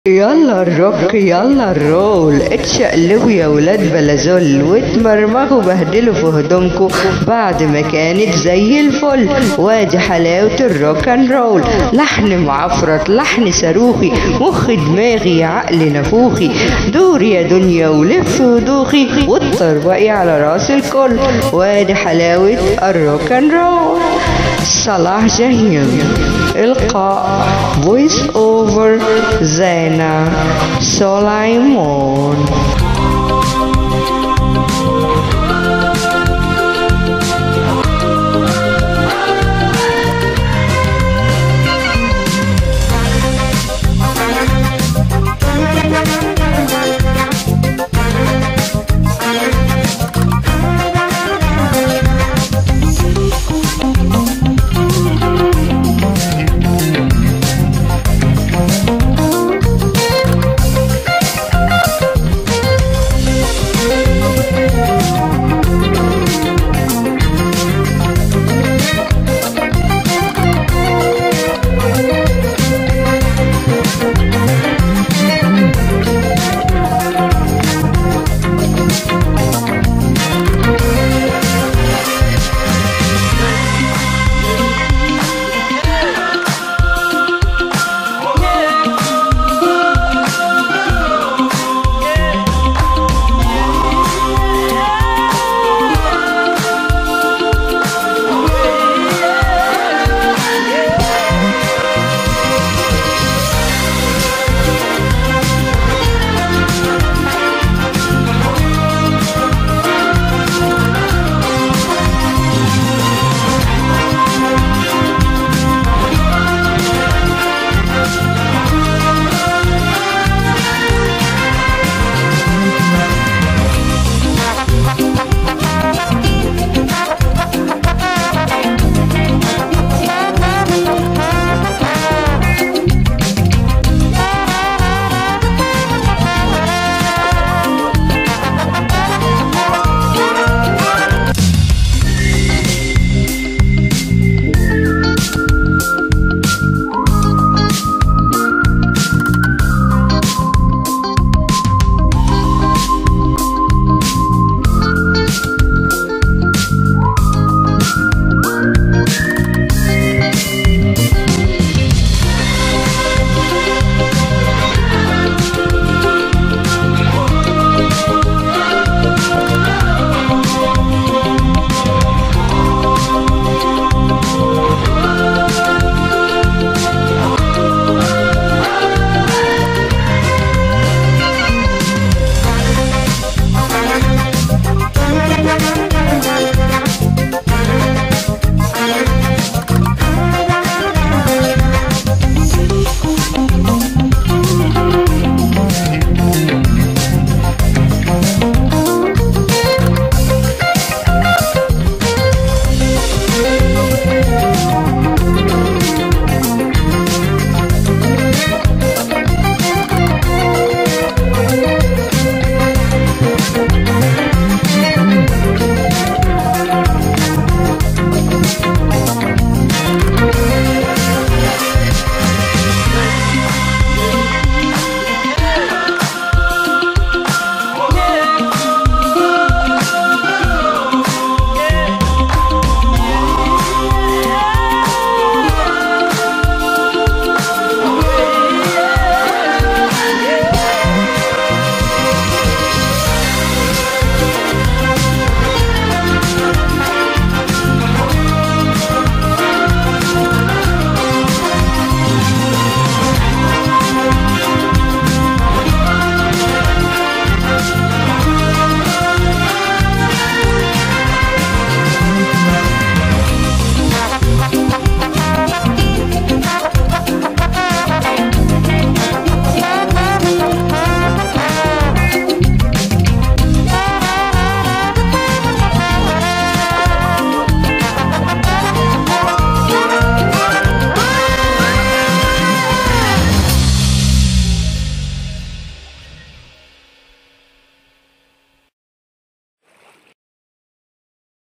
يلا الروك يلا الرول اتشقلبوا يا ولاد بلازول واتمرمغوا بهدلوا في هدومكم بعد ما كانت زي الفل وادي حلاوة الروك اند رول لحن معفرط لحن صاروخي مخ دماغي عقل نفوخي دور يا دنيا ولف ودوخي والطربقي على راس الكل وادي حلاوة الروك اند رول صلاح جاهين إلقاء فويس أوفر زينة سلايمون